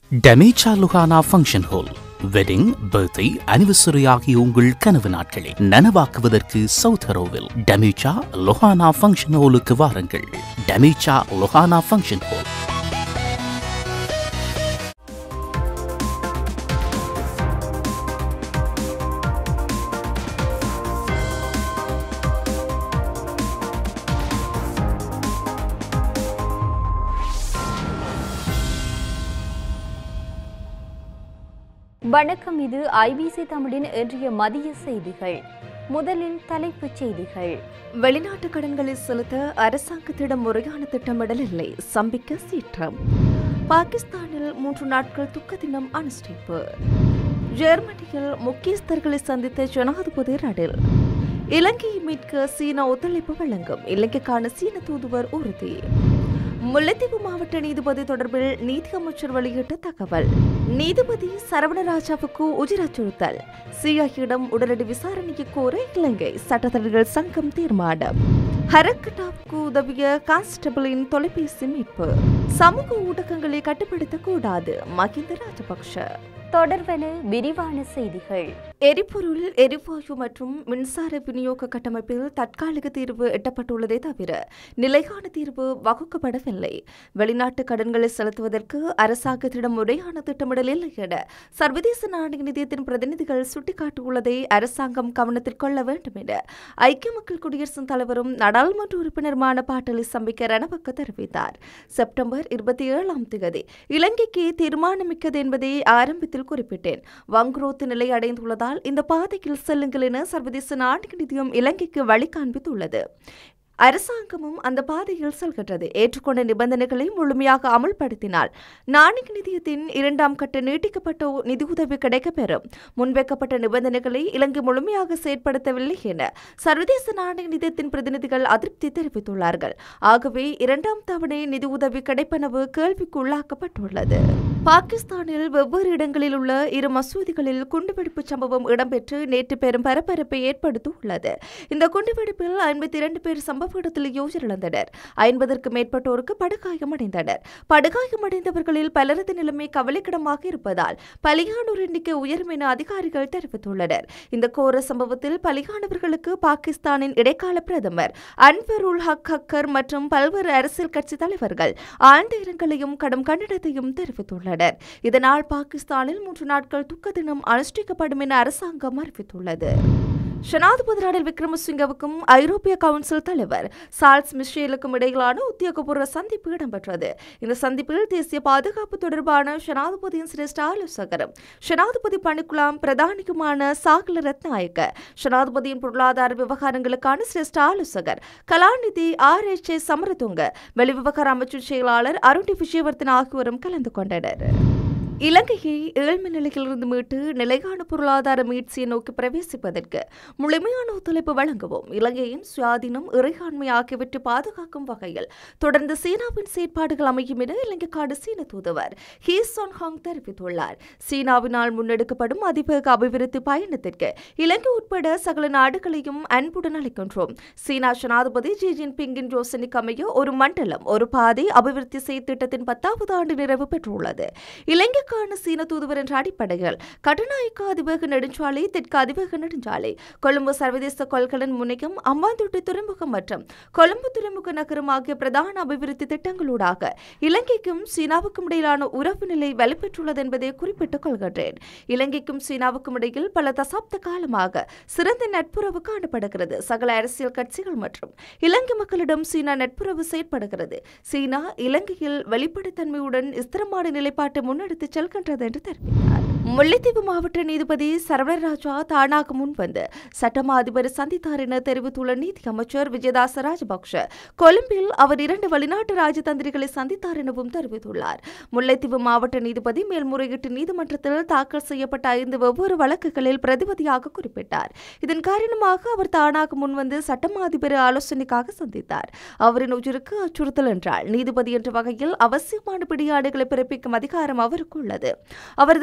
டமேச்சா Lohana function hall wedding birthday anniversary ஆகிய உங்கள் கனவு நாட்களை நனவாக்குவதற்கு சவுத் ஹரோவில் டமேச்சா லொஹானா ஃபங்க்ஷன் ஹாலுக்கு வாருங்கள் டமேச்சா லொஹானா ஃபங்க்ஷன் ஹால் வணக்கம் இது ஐபிசி தமிழின் இன்றைய மதிய செய்திகள் முதலில் தலைப்புச் செய்திகள் வெளிநாட்டு கடன்களை செலுத்த அரசாங்கத்திடம் முறையான திட்டமிடல் இல்லை சம்பிக்க சீற்றம் பாகிஸ்தானில் மூன்று நாட்கள் துக்க தினம் அனுஷ்டிப்பு ஜெர்மனியில் முக்கியஸ்தர்களை சந்தித்த ஜனாதிபதி ரணில் இலங்கையை மீட்க சீனா ஒத்துழைப்பு வழங்கும் இலங்கைக்கான சீன தூதுவர் உறுதி முல்லைத்தீவு மாவட்ட நீதிபதி தொடர்பில் நீதி அமைச்சர் வெளியிட்ட தகவல் நீதிபதி சரவணராஜாவுக்கு உயிர் அச்சுறுத்தல் சிஐயிடம் உடனடி விசாரணைக்கு கோர இலங்கை சட்டத்தரணிகள் சங்கம் தீர்மானம் ஹரக்கட்டாவுக்கு உதவிய கான்ஸ்டபிளின் தொலைபேசி மீட்பு சமூக ஊடகங்களை கட்டுப்படுத்தக்கூடாது மகிந்த ராஜபக்ஷ தொடர்வென விரிவான செய்திகள் எரிபொருள் எரிவாயு மற்றும் மின்சார விநியோக கட்டமைப்பில் தற்காலிக தீர்வு எட்டப்பட்டுள்ளதே தவிர நிலையான தீர்வு வகுக்கப்படவில்லை வெளிநாட்டு கடன்களை செலுத்துவதற்கு அரசாங்கத்திடம் முறையான திட்டமிடல் இல்லை என சர்வதேச நாணய நிதியத்தின் பிரதிநிதிகள் சுட்டிக்காட்டியுள்ளதை அரசாங்கம் கவனத்தில் கொள்ள வேண்டும் என ஐக்கிய மக்கள் குடியரசுத் தலைவரும் நாடாளுமன்ற உறுப்பினருமான பாட்டலி சம்பிக்க ரணபக்க தெரிவித்தார் செப்டம்பர் இருபத்தி ஏழாம் தேதி இலங்கைக்கு தீர்மானமிக்கது என்பதை ஆரம்பத்தில் குறிப்பிட்டேன் வங்குரோத்து நிலை அடைந்துள்ளதால் இந்த பாதையில் செல்லுங்கள் என சர்வதேச நாணய நிதியம் இலங்கைக்கு வழி காண்பித்துள்ளது அரசாங்கமும் அந்த பாதையில் செல்கின்றது ஏற்றுக்கொண்ட நிபந்தனைகளை முழுமையாக அமல்படுத்தினால் நாணய நிதியத்தின் இரண்டாம் கட்ட நீட்டிக்கப்பட்ட நிதியுதவி கிடைக்கப்பெறும் முன்வைக்கப்பட்ட நிபந்தனைகளை இலங்கை முழுமையாக செயற்படுத்தவில்லை என சர்வதேச நாணய நிதியத்தின் பிரதிநிதிகள் அதிருப்தி தெரிவித்துள்ளார்கள் ஆகவே இரண்டாம் தவணை நிதியுதவி கிடைப்பனவு கேள்விக்கு உள்ளாக்கப்பட்டுள்ளது பாகிஸ்தானில் வெவ்வேறு இடங்களில் உள்ள இரு மசூதிகளில் குண்டுவெடிப்பு சம்பவம் இடம்பெற்று நேற்று பெரும் பரபரப்பை ஏற்படுத்தியுள்ளது இந்த குண்டுவெடிப்பில் ஐம்பத்தி இரண்டு பேர் சம்பவ இடத்திலேயே உயிரிழந்தனர் ஐம்பதற்கு மேற்பட்டோருக்கு படுகாயமடைந்தனர் படுகாயமடைந்தவர்களில் பலரது நிலைமை கவலைக்கிடமாக இருப்பதால் பலியானோர் எண்ணிக்கை உயரும் என அதிகாரிகள் தெரிவித்துள்ளனர் இந்த கோர சம்பவத்தில் பலியானவர்களுக்கு பாகிஸ்தானின் இடைக்கால பிரதமர் அன்வர் உல் ஹக் ஹக்கர் மற்றும் பல்வேறு அரசியல் கட்சி தலைவர்கள் ஆழ்ந்த இரங்கலையும் கடும் கண்டனத்தையும் தெரிவித்துள்ளனர் இதனால் பாகிஸ்தானில் மூன்று நாட்கள் துக்க தினம் அனுஷ்டிக்கப்படும் என அரசாங்கம் அறிவித்துள்ளது ஜனாதிபதி ரணில் விக்ரமசிங்கவுக்கும் ஐரோப்பிய கவுன்சில் தலைவர் சார்ல்ஸ் மிஷேலுக்கும் இடையிலான உத்தியோகபூர்வ சந்திப்பு இடம்பெற்றது இந்த சந்திப்பில் தேசிய பாதுகாப்பு தொடர்பான ஜனாதிபதியின் சிரேஷ்ட ஆலோசகரும் ஜனாதிபதி பணிக்குழாம் பிரதானிக்குமான சாகல ரத்நாயக்க ஜனாதிபதியின் பொருளாதார விவகாரங்களுக்கான சிரேஷ்ட ஆலோசகர் கலாநிதி ஆர் எச் ஏ சமரதுங்க வெளிவிவகார அமைச்சர் செயலாளர் அருண் விஜயவர்தன் ஆகியோரும் கலந்து கொண்டனர் இலங்கையை ஏழ்மை நிலையிலிருந்து மீட்டு நிலையான பொருளாதார மீட்சியை நோக்கி பிரவேசிப்பதற்கு முழுமையான ஒத்துழைப்பு வழங்கவும் இலங்கையின் சுயாதீனம் இறையாண்மை ஆகியவற்றை பாதுகாக்கும் வகையில் தொடர்ந்து சீனாவின் செயற்பாடுகள் அமையும் என இலங்கைக்கான சீன தூதுவர் ஹீ சொன் ஹாங் தெரிவித்துள்ளார் சீனாவினால் முன்னெடுக்கப்படும் அதிவேக அபிவிருத்தி பயணத்திற்கு இலங்கை உட்பட சகல நாடுகளையும் அன்புடன் அழைக்கின்றோம் சீனா ஜனாதிபதி ஜி ஜின்பிங்கின் யோசனைக்கு அமைய ஒரு மண்டலம் ஒரு பாதை அபிவிருத்தி செயற்திட்டத்தின் பத்தாவது ஆண்டு நிறைவு பெற்றுள்ளது இலங்கை இலங்கைக்கான சீன தூதுவர் என்ற அடிப்படையில் கட்டுநாயக்க அதிவேக நெடுஞ்சாலை தெற்கு அதிவேக நெடுஞ்சாலை கொழும்பு சர்வதேச கொள்கலன் முனையம் அம்பாந்தோட்டை துறைமுகம் மற்றும் கொழும்பு துறைமுக நகரம் ஆகிய பிரதான அபிவிருத்தி திட்டங்களூடாக இலங்கைக்கும் சீனாவுக்கும் இடையிலான உறவு நிலை வலுப்பெற்றுள்ளது என்பதை குறிப்பிட்டுக் கொள்கின்றேன் இலங்கைக்கும் சீனாவுக்கும் இடையில் பல தசாப்த காலமாக சிறந்த நட்புறவு காணப்படுகிறது சகல அரசியல் கட்சிகள் மற்றும் இலங்கை மக்களிடம் சீனா நட்புறவு செயற்படுகிறது சீனா இலங்கையில் வெளிப்படைத்தன்மையுடன் ஸ்திரமான நிலைப்பாட்டை முன்னெடுத்து செல்கின்றது என்று தெரிவித்தார் முல்லைத்தீவு மாவட்ட நீதிபதி சரவணராஜா தானாக முன்வந்து சட்டமா அதிபர் சந்தித்தார் என தெரிவித்துள்ள நீதி அமைச்சர் விஜயதாச ராஜபக்ஷ கொழும்பில் அவர் இரண்டு வெளிநாட்டு ராஜதந்திரிகளை சந்தித்தார் எனவும் தெரிவித்துள்ளார் முல்லைத்தீவு மாவட்ட நீதிபதி மேல்முறையீட்டு நீதிமன்றத்தில் தாக்கல் செய்யப்பட்ட ஐந்து வெவ்வேறு வழக்குகளில் பிரதிபதியாக குறிப்பிட்டார் இதன் காரணமாக அவர் தானாக முன்வந்து சட்டமா அதிபரை ஆலோசனைக்காக சந்தித்தார் அவரின் உயிருக்கு அச்சுறுத்தல் என்றால் நீதிபதி என்ற வகையில் அவசியமான பிடியாடுகளை பிறப்பிக்கும் அதிகாரம் அவருக்கு உள்ளது அவரது ராஜினாமா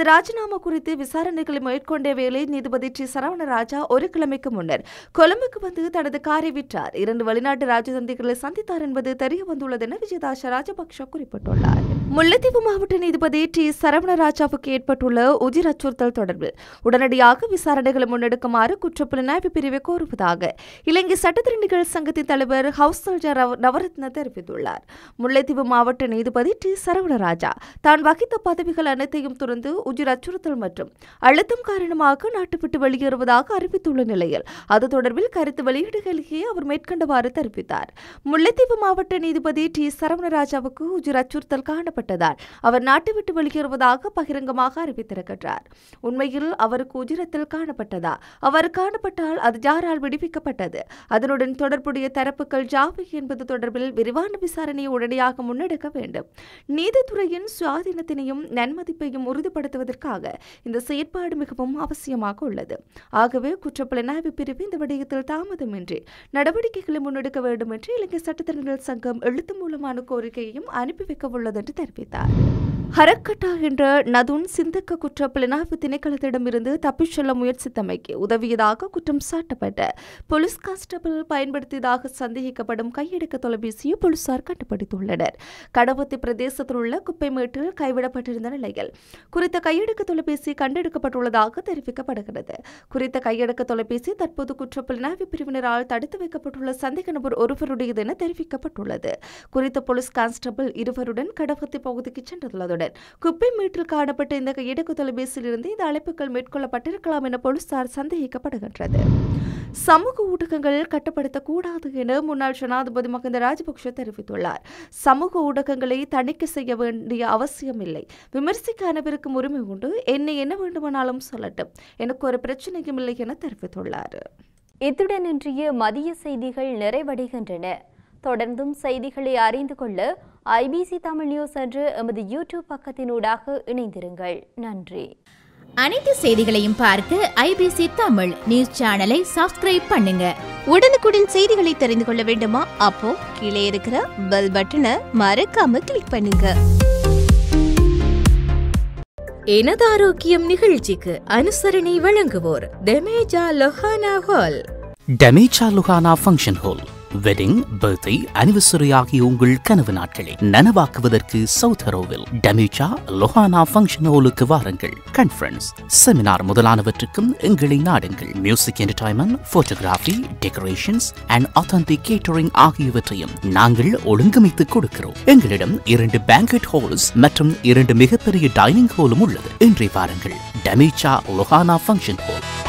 ராஜினாமா குறித்து விசாரணைகளை மேற்கொண்ட வேளை நீதிபதி டி சரவணராஜா ஒரு கிழமைக்கு முன்னர் கொழும்புக்கு வந்து தனது காரை விற்றார் இரண்டு வெளிநாட்டு ராஜதந்திரிகளை சந்தித்தார் என்பது தெரிய வந்துள்ளது என விஜயதாச ராஜபக்ஷ குறிப்பிட்டுள்ளார் முல்லைத்தீவு மாவட்ட நீதிபதி டி சரவணராஜாவுக்கு ஏற்பட்டுள்ள உயிர் அச்சுறுத்தல் தொடர்பில் உடனடியாக விசாரணைகளை முன்னெடுக்குமாறு குற்றப்புலனாய்வு பிரிவை கோருவதாக இலங்கை சட்டத்திரண்டிகள் சங்கத்தின் தலைவர் ஹவுஸ் சல்ஜர் நவரத்ன தெரிவித்துள்ளார் முல்லைத்தீவு மாவட்ட நீதிபதி டி சரவணராஜா தான் வகித்த பதவிகள் அனைத்தையும் துறந்து உயிர் அச்சுறுத்தல் மற்றும் அழுத்தம் காரணமாக நாட்டு விட்டு வெளியேறுவதாக அறிவித்துள்ள நிலையில் அது தொடர்பில் கருத்து வெளியிடுகையிலேயே அவர் மேற்கண்டவாறு தெரிவித்தார் முல்லைத்தீவு மாவட்ட நீதிபதி டி சரவணராஜாவுக்கு உயிர் அச்சுறுத்தல் காணப்பட்டதால் அவர் நாட்டை விட்டு வெளியேறுவதாக பகிரங்கமாக அறிவித்திருக்கின்றார் உண்மையில் அவருக்கு உஜிரத்தில் காணப்பட்டதா அவர் காணப்பட்டால் அது யாரால் விடுவிக்கப்பட்டது அதனுடன் தொடர்புடைய தரப்புகள் யாவை என்பது தொடர்பில் விரிவான விசாரணையை உடனடியாக முன்னெடுக்க வேண்டும் நீதித்துறையின் சுயாதீனத்தினையும் நன்மதிப்பையும் உறுதிப்படுத்துவதற்காக இந்த செயற்பாடு மிகவும் அவசியமாக உள்ளது ஆகவே குற்றப்புலனாய்வு பிரிவு இந்த விடயத்தில் தாமதமின்றி நடவடிக்கைகளை முன்னெடுக்க வேண்டும் என்று இலங்கை சட்டத்திறன்கள் சங்கம் எழுத்து மூலமான கோரிக்கையையும் அனுப்பி வைக்க உள்ளது என்று தெரிவித்தார் ஹரக்கட்டா என்ற நதுன் சிந்தக்க குற்ற புலனாய்வு திணைக்களத்திடமிருந்து தப்பிச் செல்ல முயற்சித்தமைக்கு உதவியதாக குற்றம் சாட்டப்பட்ட போலீஸ் கான்ஸ்டபிள் பயன்படுத்தியதாக சந்தேகிக்கப்படும் கையெடுக்க தொலைபேசியை போலீசார் கண்டுபிடித்துள்ளனர் கடவத்தி பிரதேசத்தில் உள்ள குப்பைமேட்டில் கைவிடப்பட்டிருந்த நிலையில் குறித்த கையெடுக்க தொலைபேசி கண்டெடுக்கப்பட்டுள்ளதாக தெரிவிக்கப்படுகிறது குறித்த கையடக்க தொலைபேசி தற்போது குற்ற புலனாய்வு பிரிவினரால் தடுத்து வைக்கப்பட்டுள்ள சந்தேக நபர் ஒருவருடையது என தெரிவிக்கப்பட்டுள்ளது குறித்த போலீஸ் கான்ஸ்டபிள் இருவருடன் கடவத்தி பகுதிக்கு சென்றுள்ளதுடன் குப்பை மீட்டில் காணப்பட்ட இந்த கையடக்க தொலைபேசியிலிருந்து இந்த அழைப்புகள் மேற்கொள்ளப்பட்டிருக்கலாம் என போலீசார் சந்தேகிக்கப்படுகின்றது சமூக ஊடகங்கள் கட்டுப்படுத்தக்கூடாது என முன்னாள் ஜனாதிபதி மகிந்த ராஜபக்ஷ தெரிவித்துள்ளார் சமூக ஊடகங்களை தணிக்கை செய்ய வேண்டிய அவசியமில்லை விமர்சிக்க அனைவருக்கும் உரிமை உண்டு என்னை என்ன வேண்டுமானாலும் சொல்லட்டும் எனக்கு ஒரு பிரச்சனையும் இல்லை என தெரிவித்துள்ளார் இத்துடன் இன்றைய மதிய செய்திகள் நிறைவடைகின்றன தொடர்ந்தும் செய்திகளை அறிந்து கொள்ள ஐபிசி தமிழ் நியூஸ் என்ற எமது யூடியூப் பக்கத்தினூடாக இணைந்திருங்கள் நன்றி அனைத்து செய்திகளையும் பார்க்க ஐபிசி தமிழ் நியூஸ் சேனலை சப்ஸ்கிரைப் பண்ணுங்க உடனுக்குடன் செய்திகளை தெரிந்து கொள்ள வேண்டுமா அப்போ கீழே இருக்கிற பெல் பட்டனை மறக்காம கிளிக் பண்ணுங்க எனது ஆரோக்கியம் நிகழ்ச்சிக்கு அனுசரணை வழங்குவோர் Damecha Lohana hall Damecha Lohana function hall wedding birthday anniversary ஆகிய உங்கள் கனவு நாட்களை நனவாக்குவதற்கு சவுத்தரோவில் டமேச்சா லொஹானா ஃபங்க்ஷன் ஹாலுக்கு வாருங்கள் கான்ஃபரன்ஸ் செமினார் முதலானவற்றுக்கும் எங்களை நாடுங்கள் music entertainment photography decorations and authentic catering ஆகியவற்றையும் நாங்கள் ஒழுங்கமைத்து கொடுக்கிறோம் எங்களிடம் இரண்டு பேங்கட் ஹால்ஸ் மற்றும் இரண்டு மிகப்பெரிய டைனிங் ஹாலும் உள்ளது இன்றை வாருங்கள் டமேச்சா லொஹானா ஃபங்க்ஷன் ஹால்